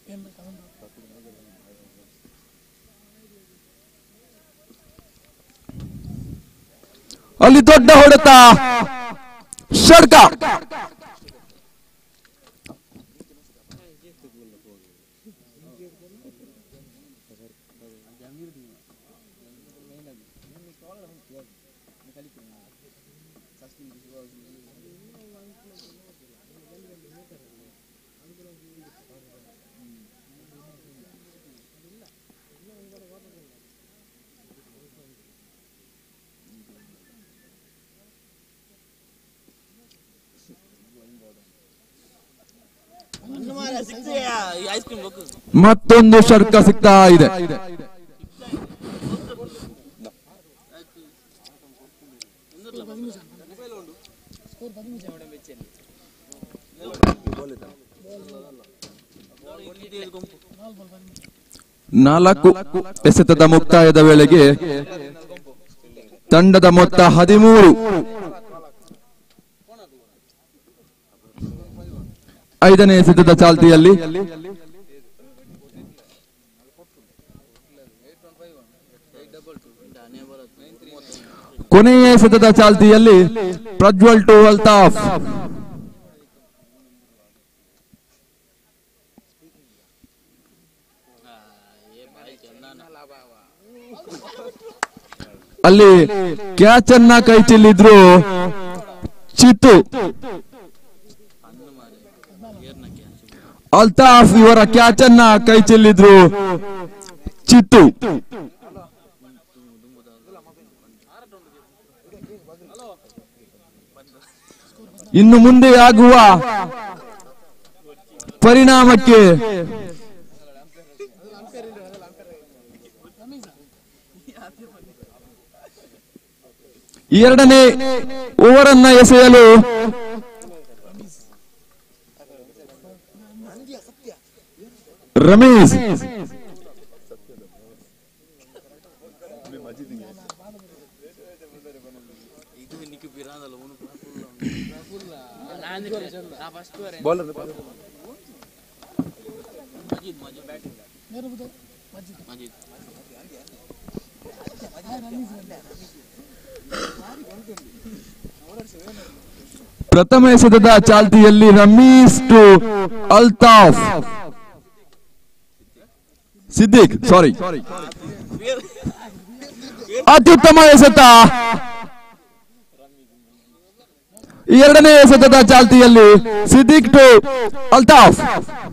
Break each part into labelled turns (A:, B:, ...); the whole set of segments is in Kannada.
A: ಅಲ್ಲಿ ದೊಡ್ಡ ಹೊಡೆತ ಷಡ್ಕ
B: ಐಸ್ ಕ್ರೀಮ್ ಬೇಕು
A: ಮತ್ತೊಂದು ಷಡ್ಕ ಸಿಗ್ತಾ ಇದೆ
B: ಗುಂಪು
A: ನಾಲ್ಕು ಎಸೆತದ ಮುಕ್ತಾಯದ ವೇಳೆಗೆ ತಂಡದ ಮೊತ್ತ ಹದಿಮೂರು ಐದನೇ ಎಸೆತದ ಚಾಲ್ತಿಯಲ್ಲಿ ಕೊನೆಯ ಎಸೆತದ ಚಾಲ್ತಿಯಲ್ಲಿ ಪ್ರಜ್ವಲ್ ಟು ಅಲ್ತಾಫ್ ಅಲ್ಲಿ ಕ್ಯಾಚ್ ಅನ್ನ ಕೈ ಚೆಲ್ಲಿದ್ರು ಚಿತ್ತು ಅಲ್ತಾಫ್ ಇವರ ಕ್ಯಾಚ್ ಅನ್ನ ಕೈ ಚೆಲ್ಲಿದ್ರು ಚಿತ್ತು ಇನ್ನು ಮುಂದೆ ಆಗುವ ಪರಿಣಾಮಕ್ಕೆ ಎರಡನೇ ಓವರ್ ಅನ್ನ ಎಸೆಯಲು ರಮೇಶ್
B: ಇದು ನಿಕ್ಕೆ ಬಿರಾದಲ್ಲ ಅವನು ಫಸ್ಟ್ ಮಜೀದ್ ಮಜೀದ್ ಬ್ಯಾಟಿಂಗ್ ಮಜೀದ್
A: ಪ್ರಥಮ ಎಸೆತದ ಚಾಲ್ತಿಯಲ್ಲಿ ರಮೀಸ್ ಟು ಅಲ್ತಾಫ್ ಸಿದ್ದಿಕ್ ಸಾರಿ ಅತ್ಯುತ್ತಮ ಎಸೆತ ಎರಡನೇ ಎಸೆತದ ಚಾಲ್ತಿಯಲ್ಲಿ ಸಿದ್ದಿಕ್ ಟು ಅಲ್ತಾಫ್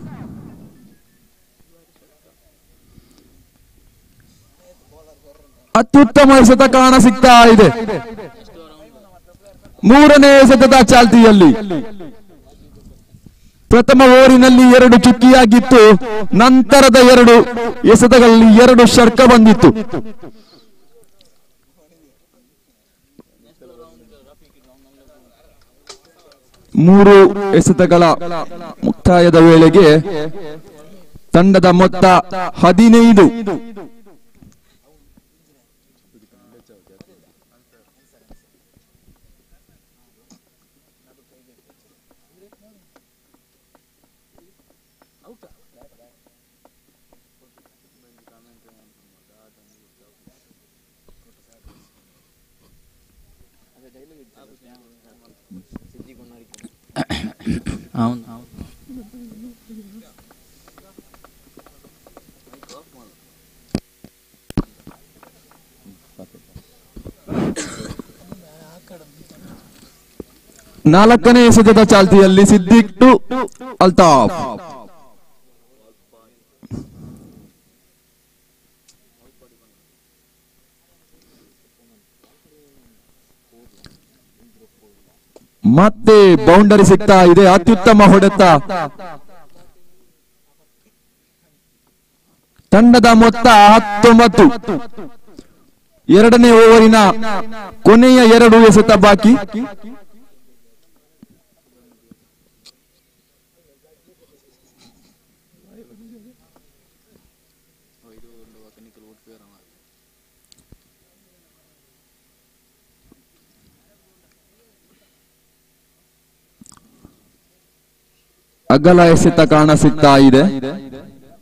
A: ಅತ್ಯುತ್ತಮ ಎಸೆತ ಕಾಣ ಸಿಗ್ತಾ ಇದೆ ಮೂರನೇ ಎಸೆತದ ಚಾಲ್ತಿಯಲ್ಲಿ ಪ್ರಥಮ ಓವರಿನಲ್ಲಿ ಎರಡು ಚುಕ್ಕಿಯಾಗಿತ್ತು ನಂತರದ ಎರಡು ಎಸೆತಗಳಲ್ಲಿ ಎರಡು ಶರ್ಕ ಬಂದಿತ್ತು ಮೂರು ಎಸೆತಗಳ ಮುಕ್ತಾಯದ ವೇಳೆಗೆ ತಂಡದ ಮೊತ್ತ ಹದಿನೈದು
B: అవును అవును
A: ನಾಲ್ಕನೇ ಎಸೆತದ ಚಾಲ್ತಿಯಲ್ಲಿ ಸಿದ್ದಿಕ್ ಟು ಅಲ್ತಾಫ್ ಮತ್ತೆ ಬೌಂಡರಿ ಸಿಗ್ತಾ ಇದೆ ಅತ್ಯುತ್ತಮ ಹೊಡೆತ ತಂಡದ ಮೊತ್ತ ಹತ್ತೊಂಬತ್ತು ಎರಡನೇ ಓವರಿನ ಕೊನೆಯ ಎರಡು ಎಸೆತ ಬಾಕಿ
B: ಇದು ಒಂದು ವಕನಿಕಲ್ ಓಟ್ ಫೇರ್ ಅವ
A: ಅಗಲ ಎಸೆತ ಕಾಣ ಸಿಗ್ತಾ ಇದೆ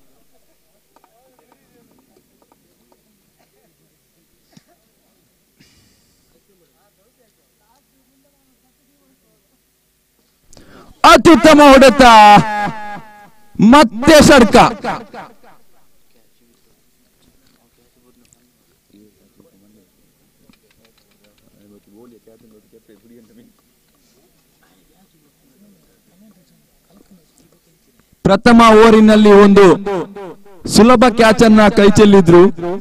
A: ಅತ್ಯುತ್ತಮ ಹೊಡೆತ ಮತ್ತೆ ಷಡ್ಕ ಪ್ರಥಮ ಓವರಿನಲ್ಲಿ ಒಂದು ಸುಲಭ ಕ್ಯಾಚ್ ಅನ್ನ ಕೈ ಚೆಲ್ಲಿದ್ರು